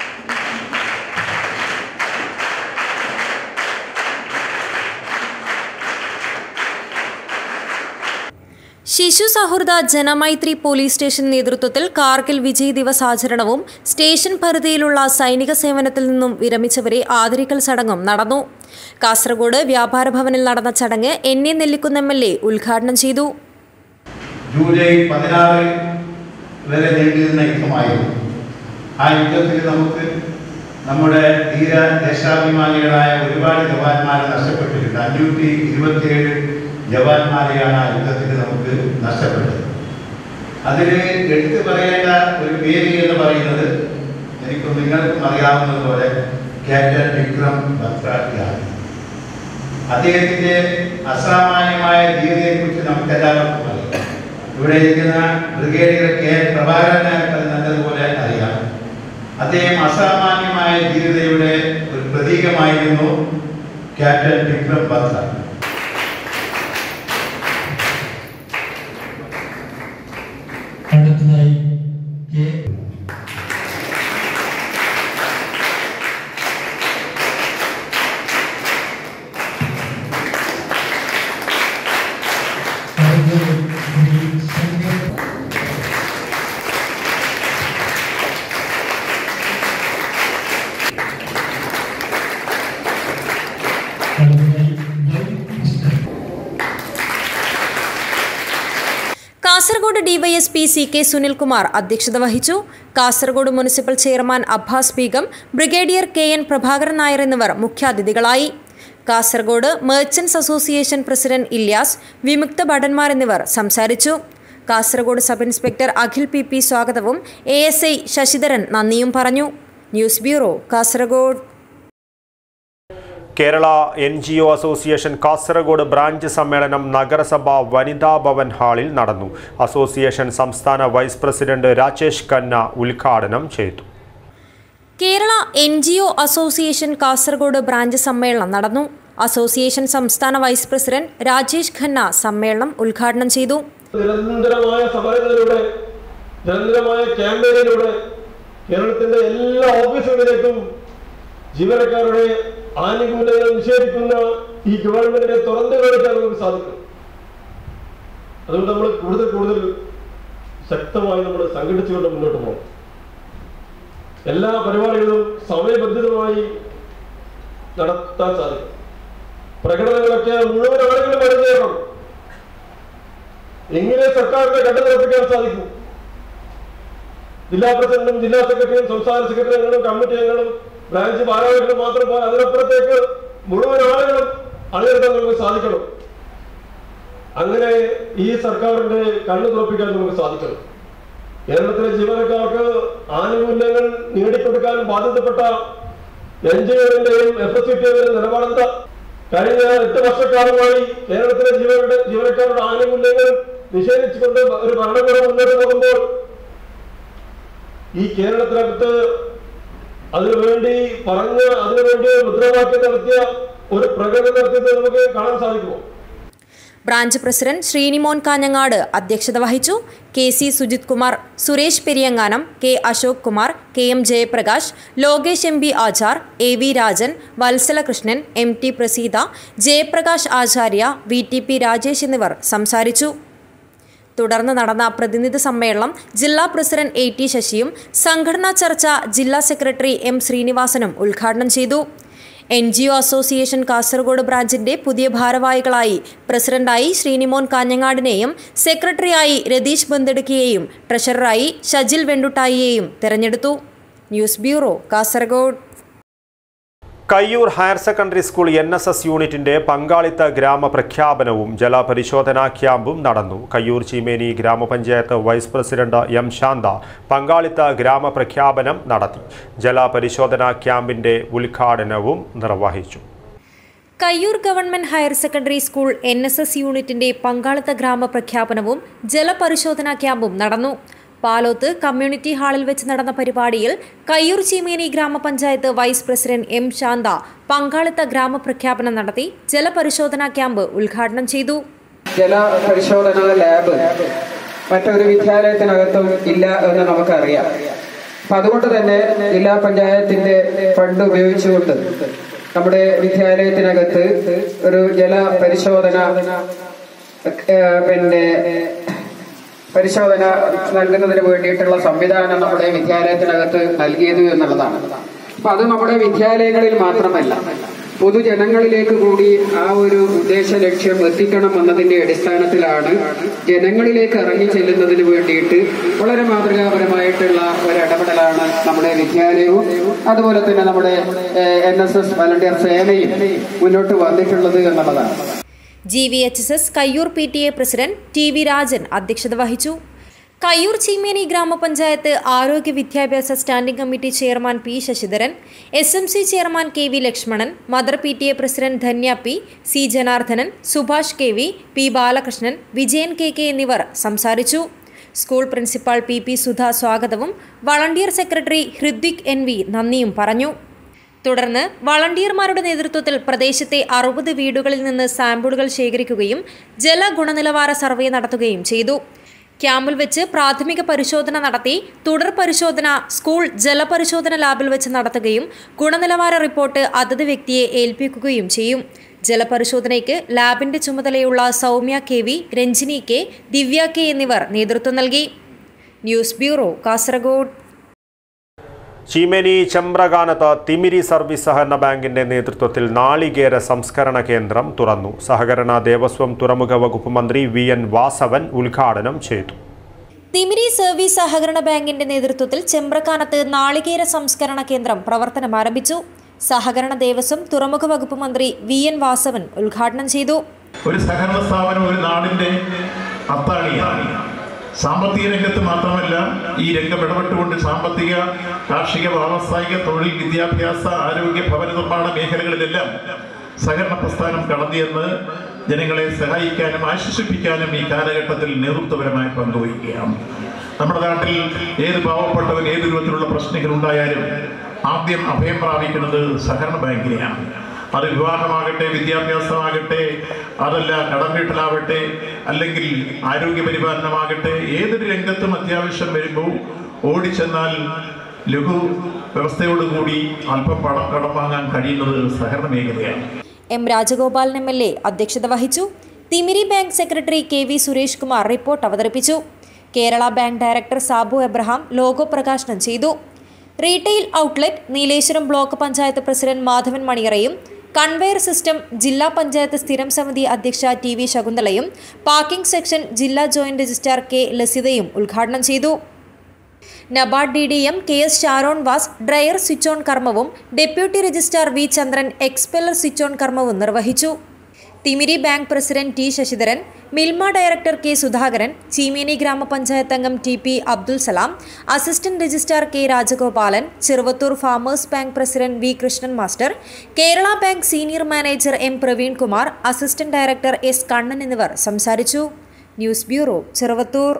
ശിശു സൗഹൃദ ജനമൈത്രി പോലീസ് സ്റ്റേഷൻ നേതൃത്വത്തിൽ കാർഗിൽ വിജയ് ദിവസ് ആചരണവും സ്റ്റേഷൻ പരിധിയിലുള്ള സൈനിക സേവനത്തിൽ നിന്നും വിരമിച്ചവരെ ആദരിക്കൽ ചടങ്ങും നടന്നു കാസർഗോഡ് വ്യാപാര ഭവനിൽ നടന്ന ചടങ്ങ് N A Nellikkunnu M L A ഉദ്ഘാടനം ചെയ്തു ജൂലൈ പതിനാറ് വരെ നീണ്ടിരുന്ന യുദ്ധമായിരുന്നു ആ യുദ്ധത്തിൽ നമുക്ക് നമ്മുടെ ധീര ദേശാഭിമാനികളായ ഒരുപാട് ജവാന്മാരെ നഷ്ടപ്പെട്ടിട്ടുണ്ട് അഞ്ഞൂറ്റി ഇരുപത്തിയേഴ് ജവാന്മാരെയാണ് ആ യുദ്ധത്തിൽ നമുക്ക് നഷ്ടപ്പെട്ടത് അതിൽ എടുത്തു പറയേണ്ട ഒരു പേര് എന്ന് പറയുന്നത് എനിക്ക് നിങ്ങൾക്കും അറിയാവുന്നതുപോലെ ക്യാപ്റ്റൻ വിക്രം ബത്രാട്ടിയാണ് അദ്ദേഹത്തിന്റെ അസാമാന്യമായ ധീരതയെക്കുറിച്ച് നമുക്ക് എല്ലാവർക്കും അറിയാം ഇവിടെ ഇരിക്കുന്ന ബ്രിഗേഡിയർ കെ പ്രഭാകരനെ അത് നല്ലതുപോലെ അറിയാം അദ്ദേഹം അസാമാന്യമായ ധീരതയുടെ ഒരു പ്രതീകമായിരുന്നു ക്യാപ്റ്റൻ വിക്രം ബത്ര അടുത്തതായി കെ അടുത്തത് Sree Shankar Kasaragod DYSP C K Sunilkumar അധ്യക്ഷത വഹിച്ചു Kasaragod municipal chairman Abbas Beegum brigadier K N Prabhakaran Nair എന്നിവർ മുഖ്യാതിഥികളായി Kasaragod merchants association president Ilyas വിമുക്ത ഭടന്മാർ എന്നിവർ സംസാരിച്ചു Kasaragod sub inspector Akhil P P സ്വാഗതവും എ എസ് ഐ ശശിധരൻ നന്ദിയും പറഞ്ഞു news bureau Kasaragod Kerala N G O association Kasaragod branch സമ്മേളനം നഗരസഭ വനിതാ ഭവൻ ഹാളിൽ നടന്നു അസോസിയേഷൻ സംസ്ഥാന വൈസ് പ്രസിഡന്റ് രാജേഷ് ഖന്ന ഉദ്ഘാടനം ചെയ്തു Kerala N G O association Kasaragod branch സമ്മേളനം നടന്നു അസോസിയേഷൻ സംസ്ഥാന വൈസ് പ്രസിഡന്റ് രാജേഷ് ഖന്ന സമ്മേളനം ഉദ്ഘാടനം ചെയ്തു നിരന്തരമായ സമരങ്ങളിലൂടെ നിരന്തരമായ ക്യാമ്പയിനിലൂടെ കേരളത്തിന്റെ എല്ലാ ഓഫീസുകളിലേക്കും ജീവനക്കാരുടെ ആനുകൂല്യങ്ങൾ നിഷേധിക്കുന്ന ഈ ഗവൺമെന്റിനെ തുറന്നു കാണിക്കാൻ നമുക്ക് സാധിക്കും അതുകൊണ്ട് നമ്മൾ കൂടുതൽ കൂടുതൽ ശക്തമായി നമ്മൾ സംഘടിച്ചുകൊണ്ട് മുന്നോട്ട് പോകും എല്ലാ പരിപാടികളും സമയബന്ധിതമായി നടത്താൻ സാധിക്കും പ്രകടനങ്ങളൊക്കെ മുഴുവൻ ആളുകളും അണിചേരണം എങ്ങനെ സർക്കാരിനെ കണ്ടുനിറപ്പിക്കാൻ സാധിക്കും ജില്ലാ പ്രസിഡന്റും ജില്ലാ സെക്രട്ടറിയും സംസ്ഥാന സെക്രട്ടറി അംഗങ്ങളും കമ്മിറ്റി അംഗങ്ങളും ബ്രാഞ്ച് ഭാരവാഹികളും മാത്രം പോരാ അതിനപ്പുറത്തേക്ക് മുഴുവൻ ആളുകളും അണിനിരത്താൻ നമുക്ക് സാധിക്കണം അങ്ങനെ ഈ സർക്കാരിന്റെ കണ്ണു തുറപ്പിക്കാൻ നമുക്ക് സാധിക്കണം കേരളത്തിലെ ജീവനക്കാർക്ക് ആനുകൂല്യങ്ങൾ നേടിക്കൊടുക്കാൻ ബാധ്യതപ്പെട്ട എൻ ജി ഒന്റെയും എഫ് എസ് സിയുടെയും നിലപാടെന്താ കഴിഞ്ഞ എട്ട് വർഷക്കാലമായി കേരളത്തിലെ ജീവനയുടെ ജീവനക്കാരുടെ ആനുകൂല്യങ്ങൾ നിഷേധിച്ചുകൊണ്ട് ഒരു ഭരണകൂടം മുന്നോട്ട് പോകുമ്പോൾ ഈ കേരളത്തിനകത്ത് അതിനുവേണ്ടി പറഞ്ഞ് അതിനുവേണ്ടി മുദ്രാവാക്യം നടത്തിയ ഒരു പ്രകടനം നടത്തിയത് നമുക്ക് കാണാൻ സാധിക്കുമോ ബ്രാഞ്ച് പ്രസിഡന്റ് ശ്രീനിമോൻ കാഞ്ഞങ്ങാട് അധ്യക്ഷത വഹിച്ചു K C Sujith Kumar Suresh Periyanganam K Ashok Kumar K M Jayaprakash Lokesh M B Achar A V Rajan Vatsalakrishnan M T Praseetha Jayaprakash Acharya V T P Rajesh എന്നിവർ സംസാരിച്ചു തുടർന്ന് നടന്ന പ്രതിനിധി സമ്മേളനം ജില്ലാ പ്രസിഡന്റ് എ ടി ശശിയും സംഘടനാ ചർച്ച ജില്ലാ സെക്രട്ടറി എം ശ്രീനിവാസനും ഉദ്ഘാടനം ചെയ്തു N G O association Kasaragod ബ്രാഞ്ചിന്റെ പുതിയ ഭാരവാഹികളായി പ്രസിഡന്റായി ശ്രീനിമോൻ കാഞ്ഞങ്ങാടിനെയും സെക്രട്ടറിയായി രതീഷ് ബന്തെടുക്കിയെയും ട്രഷററായി ഷജിൽ വെണ്ടുട്ടായിയെയും തെരഞ്ഞെടുത്തു news bureau Kasaragod Kayyur higher secondary school N S S യൂണിറ്റിന്റെ പങ്കാളിത്ത ഗ്രാമ പ്രഖ്യാപനവും ജലപരിശോധനാ ക്യാമ്പും നടന്നു കയ്യൂർ ചീമേനി ഗ്രാമപഞ്ചായത്ത് വൈസ് പ്രസിഡന്റ് എം ശാന്ത പങ്കാളിത്ത ഗ്രാമ പ്രഖ്യാപനം നടത്തി ജലപരിശോധനാ ക്യാമ്പിന്റെ ഉദ്ഘാടനവും നിർവഹിച്ചു Kayyur government higher secondary school N S S യൂണിറ്റിന്റെ പങ്കാളിത്ത ഗ്രാമ പ്രഖ്യാപനവും ജലപരിശോധനാ ക്യാമ്പും നടന്നു പാലോത്ത് കമ്മ്യൂണിറ്റി ഹാളിൽ വെച്ച് നടന്ന പരിപാടിയിൽ കയ്യൂർ ചീമേനി ഗ്രാമപഞ്ചായത്ത് വൈസ് പ്രസിഡന്റ് എം ശാന്ത പങ്കാളിത്ത ഗ്രാമപ്രഖ്യാപനം നടത്തി ജലപരിശോധനാ ക്യാമ്പ് ഉദ്ഘാടനം ചെയ്തു ജല പരിശോധനാ ലാബ് മറ്റൊരു വിദ്യാലയത്തിനകത്തും ഇല്ല എന്ന് നമുക്കറിയാം അപ്പൊ അതുകൊണ്ട് തന്നെ ജില്ലാ പഞ്ചായത്തിന്റെ ഫണ്ട് ഉപയോഗിച്ചുകൊണ്ട് നമ്മുടെ വിദ്യാലയത്തിനകത്ത് ഒരു ജല പരിശോധന ഏഹ്, പിന്നെ പരിശോധന നൽകുന്നതിന് വേണ്ടിയിട്ടുള്ള സംവിധാനം നമ്മുടെ വിദ്യാലയത്തിനകത്ത് നൽകിയത് എന്നുള്ളതാണ് അപ്പൊ അത് നമ്മുടെ വിദ്യാലയങ്ങളിൽ മാത്രമല്ല പൊതുജനങ്ങളിലേക്ക് കൂടി ആ ഒരു ഉദ്ദേശ ലക്ഷ്യം എത്തിക്കണം എന്നതിന്റെ അടിസ്ഥാനത്തിലാണ് ജനങ്ങളിലേക്ക് ഇറങ്ങി ചെല്ലുന്നതിന് വേണ്ടിയിട്ട് വളരെ മാതൃകാപരമായിട്ടുള്ള ഒരു ഇടപെടലാണ് നമ്മുടെ വിദ്യാലയവും അതുപോലെ തന്നെ നമ്മുടെ എൻ എസ് എസ് വളണ്ടിയർ സേനയും മുന്നോട്ട് വന്നിട്ടുള്ളത് എന്നുള്ളതാണ് G V H S S Kayyur P T A president T V Rajan അധ്യക്ഷത വഹിച്ചു കയ്യൂർ ചീമേനി ഗ്രാമപഞ്ചായത്ത് ആരോഗ്യ വിദ്യാഭ്യാസ standing committee chairman P Sasidharan S M C chairman K V Lakshmanan mother P T A president Dhanya P C Janardhanan Subhash K V P Balakrishnan Vijayan K K എന്നിവർ സംസാരിച്ചു school principal P P Sudha സ്വാഗതവും volunteer secretary Hridwik N V നന്ദിയും പറഞ്ഞു തുടർന്ന് വളണ്ടിയർമാരുടെ നേതൃത്വത്തിൽ പ്രദേശത്തെ അറുപത് വീടുകളിൽ നിന്ന് സാമ്പിളുകൾ ശേഖരിക്കുകയും ജല ഗുണനിലവാര സർവേ നടത്തുകയും ചെയ്തു ക്യാമ്പിൽ വെച്ച് പ്രാഥമിക പരിശോധന നടത്തി തുടർ പരിശോധന സ്കൂൾ ജലപരിശോധന ലാബിൽ വെച്ച് നടത്തുകയും ഗുണനിലവാര റിപ്പോർട്ട് അതത് വ്യക്തിയെ ഏൽപ്പിക്കുകയും ചെയ്യും ജലപരിശോധനയ്ക്ക് ലാബിന്റെ ചുമതലയുള്ള Soumya K V Ranjini K Divya K എന്നിവർ നേതൃത്വം നൽകി ന്യൂസ് ബ്യൂറോ കാസർഗോഡ് ചീമേനി ചെമ്പ്രകാനത്ത് തിമിരി സർവീസ് സഹകരണ ബാങ്കിന്റെ നേതൃത്വത്തിൽ നാളികേര സംസ്കരണ കേന്ദ്രം തുറന്നു സഹകരണ ദേവസ്വം തുറമുഖ വകുപ്പ് മന്ത്രി വി എൻ വാസവൻ ഉദ്ഘാടനം ചെയ്തു തിമിരി സർവീസ് സഹകരണ ബാങ്കിന്റെ നേതൃത്വത്തിൽ ചെമ്പ്രക്കാനത്ത് നാളികേര സംസ്കരണ കേന്ദ്രം പ്രവർത്തനം ആരംഭിച്ചു സഹകരണ ദേവസ്വം തുറമുഖ വകുപ്പ് മന്ത്രി വി എൻ വാസവൻ ഉദ്ഘാടനം ചെയ്തു ഒരു സഹകരണ സ്ഥാപനം ഒരു നാടിന്റെ അത്താണിയാണ് സാമ്പത്തിക രംഗത്ത് മാത്രമല്ല ഈ രംഗം ഇടപെട്ടുകൊണ്ട് സാമ്പത്തിക കാർഷിക വ്യാവസായിക തൊഴിൽ വിദ്യാഭ്യാസ ആരോഗ്യ ഭവന നിർമ്മാണ മേഖലകളിലെല്ലാം സഹകരണ പ്രസ്ഥാനം കടന്നിയെന്ന് ജനങ്ങളെ സഹായിക്കാനും ആശ്വസിപ്പിക്കാനും ഈ കാലഘട്ടത്തിൽ നേതൃത്വപരമായി പങ്കുവയ്ക്കുകയാണ് നമ്മുടെ നാട്ടിൽ ഏത് പാവപ്പെട്ടവൻ ഏത് രൂപത്തിലുള്ള പ്രശ്നങ്ങൾ ഉണ്ടായാലും ആദ്യം അഭയം പ്രാപിക്കുന്നത് സഹകരണ ബാങ്കിനെയാണ് അത് വിവാഹമാകട്ടെ വിദ്യാഭ്യാസമാകട്ടെ അതല്ല കടം വീട്ടലാവട്ടെ അല്ലെങ്കിൽ ആരോഗ്യ പരിപാലനമാകട്ടെ ഏതൊരു രംഗത്തും അത്യാവശ്യം വരുമ്പോൾ ഓടിച്ചെന്നാൽ ലഘു വ്യവസ്ഥയോടുകൂടി അല്പം പണം കടം വാങ്ങാൻ കഴിയുന്നത് സഹകരണ മേഖലയാണ് M Rajagopalan M L A അധ്യക്ഷത വഹിച്ചു Thimiri bank secretary K V Suresh Kumar report അവതരിപ്പിച്ചു Kerala bank director Sabu Abraham logo പ്രകാശനം ചെയ്തു retail outlet Nileshwaram block panchayat president Madhavan മണിയറയും കൺവെയർ സിസ്റ്റം ജില്ലാ പഞ്ചായത്ത് സ്ഥിരം സമിതി അധ്യക്ഷ ടി വി ശകുന്തളയും പാർക്കിംഗ് സെക്ഷൻ ജില്ലാ ജോയിന്റ് രജിസ്ട്രാർ കെ ലസിതയും ഉദ്ഘാടനം ചെയ്തു NABARD D D M K S Sharon Vas dryer switch on കർമ്മവും deputy registrar V Chandran expeller switch on കർമ്മവും നിർവഹിച്ചു Thimiri bank president T Sasidharan Milma director K Sudhakaran Cheemeni ഗ്രാമപഞ്ചായത്ത് അംഗം T P Abdul Salam assistant registrar K Rajagopalan Cheruvathur farmers bank president V Krishnan master Kerala bank senior manager M Praveen Kumar assistant director S Kannan എന്നിവർ സംസാരിച്ചു news bureau Cheruvathur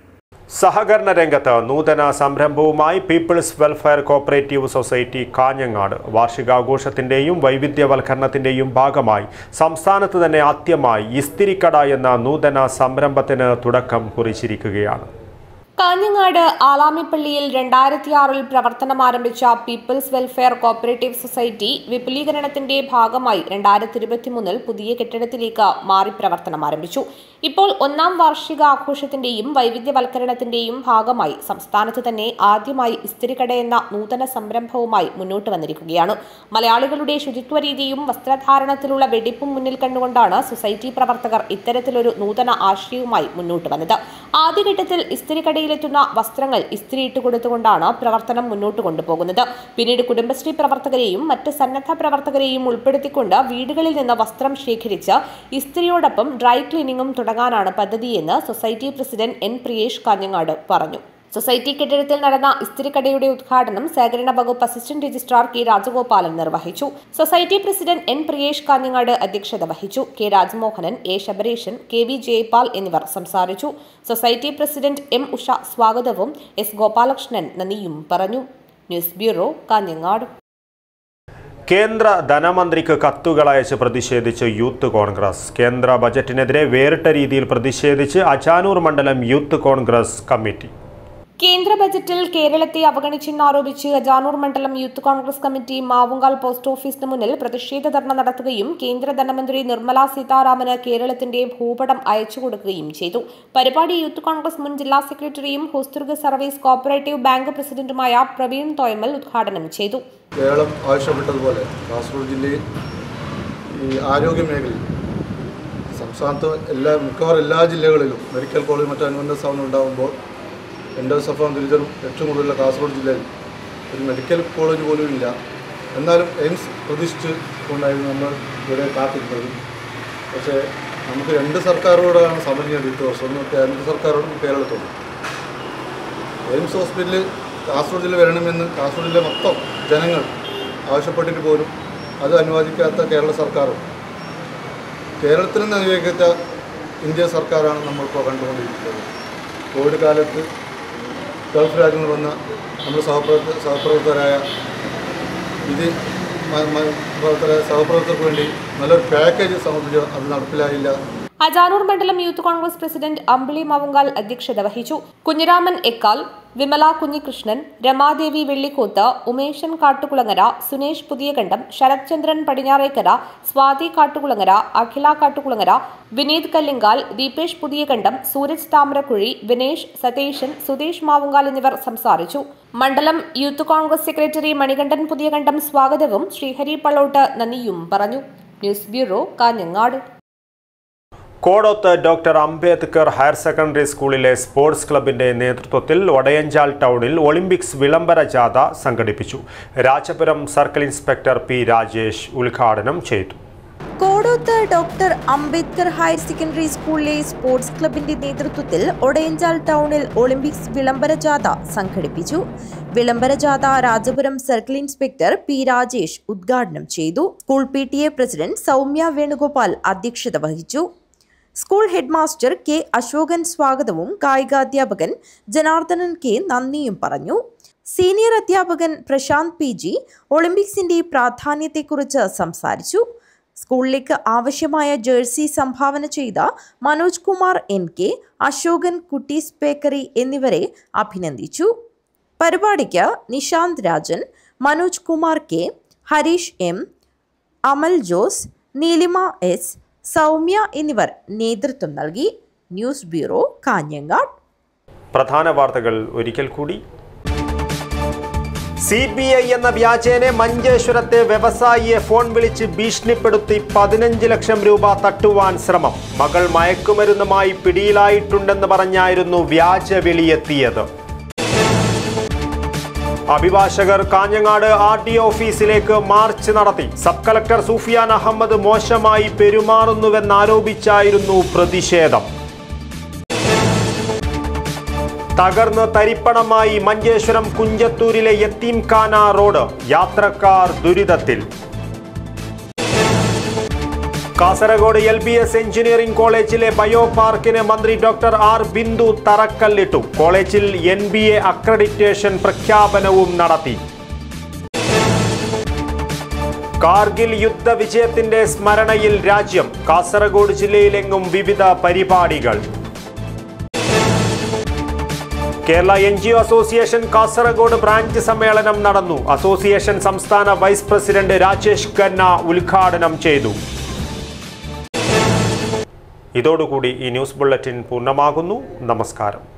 സഹകരണ രംഗത്ത് നൂതന സംരംഭവുമായി people's welfare cooperative society Kanhangad വാർഷികാഘോഷത്തിന്റെയും വൈവിധ്യവൽക്കരണത്തിന്റെയും ഭാഗമായി സംസ്ഥാനത്ത് തന്നെ ആദ്യമായി ഇസ്തിരിക്കട എന്ന നൂതന സംരംഭത്തിന് തുടക്കം കുറിച്ചിരിക്കുകയാണ് കാഞ്ഞങ്ങാട് ആലാമിപ്പള്ളിയിൽ രണ്ടായിരത്തി ആറിൽ പ്രവർത്തനം ആരംഭിച്ച പീപ്പിൾസ് വെൽഫെയർ കോപ്പറേറ്റീവ് സൊസൈറ്റി വിപുലീകരണത്തിന്റെ ഭാഗമായി രണ്ടായിരത്തി ഇരുപത്തിമൂന്നിൽ പുതിയ കെട്ടിടത്തിലേക്ക് മാറി പ്രവർത്തനം ആരംഭിച്ചു ഇപ്പോൾ ഒന്നാം വാർഷിക ആഘോഷത്തിന്റെയും വൈവിധ്യവൽക്കരണത്തിന്റെയും ഭാഗമായി സംസ്ഥാനത്ത് തന്നെ ആദ്യമായി ഇസ്തിരിക്കട എന്ന നൂതന സംരംഭവുമായി മുന്നോട്ട് വന്നിരിക്കുകയാണ് മലയാളികളുടെ ശുചിത്വ രീതിയും വസ്ത്രധാരണത്തിലുള്ള വെടിപ്പും മുന്നിൽ കണ്ടുകൊണ്ടാണ് സൊസൈറ്റി പ്രവർത്തകർ ഇത്തരത്തിലൊരു നൂതന ആശയവുമായി മുന്നോട്ട് വന്നത് ആദ്യഘട്ടത്തിൽ ഇസ്തിരിക്കടയിലെത്തുന്ന വസ്ത്രങ്ങൾ ഇസ്തിരിയിട്ട് കൊടുത്തുകൊണ്ടാണ് പ്രവർത്തനം മുന്നോട്ട് കൊണ്ടുപോകുന്നത് പിന്നീട് കുടുംബശ്രീ പ്രവർത്തകരെയും മറ്റ് സന്നദ്ധ പ്രവർത്തകരെയും ഉൾപ്പെടുത്തിക്കൊണ്ട് വീടുകളിൽ നിന്ന് വസ്ത്രം ശേഖരിച്ച് ഇസ്തിരിയോടൊപ്പം ഡ്രൈ ക്ലീനിങ്ങും തുടങ്ങാനാണ് പദ്ധതിയെന്ന് society president N Priyesh Kanhangad പറഞ്ഞു സൊസൈറ്റി കെട്ടിടത്തിൽ നടന്ന ഇസ്തിരിക്കടയുടെ ഉദ്ഘാടനം സഹകരണ വകുപ്പ് അസിസ്റ്റന്റ് രജിസ്ട്രാർ കെ രാജഗോപാലൻ നിർവഹിച്ചു society president N Priyesh Kanhangad അധ്യക്ഷത വഹിച്ചു K Rajmohanan A Sabareeshan K V Jayapal എന്നിവർ സംസാരിച്ചു സൊസൈറ്റി പ്രസിഡന്റ് എം ഉഷ സ്വാഗതവും എസ് ഗോപാലകൃഷ്ണൻ നന്ദിയും പറഞ്ഞു ന്യൂസ് ബ്യൂറോ കാഞ്ഞങ്ങാട് കേന്ദ്ര ധനമന്ത്രിക്ക് കത്തുകൾ അയച്ച് പ്രതിഷേധിച്ച് യൂത്ത് കോൺഗ്രസ് കേന്ദ്ര ബജറ്റിനെതിരെ വേറിട്ട രീതിയിൽ പ്രതിഷേധിച്ച് അജാനൂർ മണ്ഡലം യൂത്ത് കോൺഗ്രസ് കമ്മിറ്റി കേന്ദ്ര ബജറ്റിൽ കേരളത്തെ അവഗണിച്ചെന്നാരോപിച്ച് അജാനൂർ മണ്ഡലം youth Congress committee Mavungal post ഓഫീസിന് മുന്നിൽ പ്രതിഷേധ ധർണ നടത്തുകയും കേന്ദ്ര ധനമന്ത്രി നിർമ്മല സീതാരാമന് കേരളത്തിന്റെ ഭൂപടം അയച്ചു കൊടുക്കുകയും ചെയ്തു പരിപാടി യൂത്ത് കോൺഗ്രസ് മുൻ ജില്ലാ സെക്രട്ടറിയും ഹോസ്ദുർഗ് സർവീസ് കോപ്പറേറ്റീവ് ബാങ്ക് പ്രസിഡന്റുമായ പ്രവീൺ തോയമൽ ഉദ്ഘാടനം ചെയ്തു കേരളം ആവശ്യപ്പെട്ടതുപോലെ കാസർഗോഡ് ജില്ലയിൽ ഈ ആരോഗ്യ മേഖലയിൽ സംസ്ഥാനത്ത് എല്ലാ മിക്കവാറും എല്ലാ ജില്ലകളിലും മെഡിക്കൽ കോളേജ് മറ്റു അനുബന്ധ സ്ഥാപനം ഉണ്ടാകുമ്പോൾ എൻഡോസഫാം ദുരിതം ഏറ്റവും കൂടുതലുള്ള കാസർഗോഡ് ജില്ലയിൽ ഒരു മെഡിക്കൽ കോളേജ് പോലും ഇല്ല എന്നാലും എയിംസ് പ്രതീക്ഷിച്ച് കൊണ്ടായിരുന്നു നമ്മൾ ഇവിടെ കാത്തിരുന്നത് പക്ഷേ നമുക്ക് രണ്ട് സർക്കാരോടാണ് സമരം ചെയ്യേണ്ടത് ഇട്ട് വർഷം ഒന്ന് കേന്ദ്ര സർക്കാരോടും കേരളത്തോടും എയിംസ് ഹോസ്പിറ്റലിൽ കാസർഗോഡ് ജില്ല വരണമെന്ന് കാസർഗോഡ് ജില്ല മൊത്തം ജനങ്ങൾ ആവശ്യപ്പെട്ടിട്ട് പോലും അത് അനുവദിക്കാത്ത കേരള സർക്കാരും കേരളത്തിൽ നിന്ന് അനുവദിക്കാത്ത ഇന്ത്യ സർക്കാരാണ് നമ്മളിപ്പോൾ കണ്ടുകൊണ്ടിരിക്കുന്നത് കോവിഡ് കാലത്ത് ഗൾഫ് രാജ്യങ്ങളിൽ വന്ന നമ്മുടെ സഹപ്രവർത്ത സഹപ്രവർത്തകരായ ഇത് മ- മ- പ്രവർത്തകരായ സഹപ്രവർത്തകർക്ക് വേണ്ടി നല്ലൊരു പാക്കേജ് സമർപ്പിച്ചു അത് നടപ്പിലായില്ല അജാനൂർ മണ്ഡലം യൂത്ത് കോൺഗ്രസ് പ്രസിഡന്റ് അമ്പിളി മവുങ്കാൽ അധ്യക്ഷത വഹിച്ചു കുഞ്ഞിരാമൻ എക്കാൽ വിമല കുഞ്ഞികൃഷ്ണൻ രമാദേവി വെള്ളിക്കോത്ത് ഉമേശൻ കാട്ടുകുളങ്ങര സുനേഷ് പുതിയകണ്ഠം ശരത്ചന്ദ്രൻ പടിഞ്ഞാറേക്കര സ്വാതി കാട്ടുകുളങ്ങര അഖില കാട്ടുകുളങ്ങര വിനീത് കല്ലിങ്കാൽ ദീപേഷ് പുതിയകണ്ഠം സൂരജ് താമരക്കുഴി വിനേഷ് സതീശൻ സുധീഷ് മാവുങ്കാൽ എന്നിവർ സംസാരിച്ചു മണ്ഡലം യൂത്ത് കോൺഗ്രസ് സെക്രട്ടറി മണികണ്ഠൻ പുതിയകണ്ഠം സ്വാഗതവും ശ്രീഹരി പള്ളോട്ട് നന്ദിയും പറഞ്ഞു news bureau Kanhangad Kodoth doctor Ambedkar higher secondary സ്കൂളിലെ സ്പോർട്സ് ക്ലബിന്റെ നേതൃത്വത്തിൽ ഒടയഞ്ചാൽ ടൗണിൽ ഒളിമ്പിക്സ് വിളംബര ജാഥ സംഘടിപ്പിച്ചു Rajapuram circle inspector P Rajesh ഉദ്ഘാടനം ചെയ്തു Kodoth doctor Ambedkar higher secondary സ്കൂളിലെ സ്പോർട്സ് ക്ലബിന്റെ നേതൃത്വത്തിൽ ഒടയഞ്ചാൽ ടൗണിൽ ഒളിമ്പിക്സ് വിളംബര ജാഥ സംഘടിപ്പിച്ചു വിളംബര ജാഥ Rajapuram circle inspector P Rajesh ഉദ്ഘാടനം ചെയ്തു school P T A president Soumya Venugopal അധ്യക്ഷത വഹിച്ചു സ്കൂൾ ഹെഡ്മാസ്റ്റർ കെ അശോകൻ സ്വാഗതവും കായികാധ്യാപകൻ ജനാർദ്ദനൻ കെ നന്ദിയും പറഞ്ഞു സീനിയർ അധ്യാപകൻ പ്രശാന്ത് പി ജി ഒളിമ്പിക്സിന്റെ പ്രാധാന്യത്തെക്കുറിച്ച് സംസാരിച്ചു സ്കൂളിലേക്ക് ആവശ്യമായ ജേഴ്സി സംഭാവന ചെയ്ത Manoj Kumar N K Ashokan Kutties bakery എന്നിവരെ അഭിനന്ദിച്ചു പരിപാടിക്ക് Nishanth Rajan Manoj Kumar K Hareesh M Amal Jose Neelima S Soumya എന്നിവർ നേതൃത്വം നൽകി ന്യൂസ് ബ്യൂറോ കാഞ്ഞങ്ങാട് പ്രധാന വാർത്തകൾ ഒരിക്കൽ കൂടി സി ബി ഐ എന്ന വ്യാജേനെ മഞ്ചേശ്വരത്തെ വ്യവസായിയെ ഫോൺ വിളിച്ച് ഭീഷണിപ്പെടുത്തി പതിനഞ്ച് ലക്ഷം രൂപ തട്ടുവാൻ ശ്രമം മകൾ മയക്കുമരുന്നുമായി പിടിയിലായിട്ടുണ്ടെന്ന് പറഞ്ഞായിരുന്നു വ്യാജ വിളിയെത്തിയത് അഭിഭാഷകർ കാഞ്ഞങ്ങാട് ആർ ടി ഓഫീസിലേക്ക് മാർച്ച് നടത്തി സബ് കളക്ടർ സൂഫിയാൻ അഹമ്മദ് മോശമായി പെരുമാറുന്നുവെന്നാരോപിച്ചായിരുന്നു പ്രതിഷേധം തകർന്ന് തരിപ്പണമായി മഞ്ചേശ്വരം കുഞ്ചത്തൂരിലെ യത്തീംഖാന റോഡ് യാത്രക്കാർ ദുരിതത്തിൽ Kasaragod L B S engineering കോളേജിലെ ബയോ പാർക്കിന് മന്ത്രി ഡോക്ടർ ആർ ബിന്ദു തറക്കല്ലിട്ടു കോളേജിൽ എൻ ബി എ അക്രഡിറ്റേഷൻ പ്രഖ്യാപനവും നടത്തി കാർഗിൽ യുദ്ധ വിജയത്തിന്റെ സ്മരണയിൽ രാജ്യം കാസർഗോഡ് ജില്ലയിലെങ്ങും വിവിധ പരിപാടികൾ Kerala N G O association Kasaragod branch സമ്മേളനം നടന്നു അസോസിയേഷൻ സംസ്ഥാന വൈസ് പ്രസിഡന്റ് രാജേഷ് ഖന്ന ഉദ്ഘാടനം ചെയ്തു ഇതോടുകൂടി ഈ ന്യൂസ് ബുള്ളറ്റിൻ പൂർണ്ണമാകുന്നു നമസ്കാരം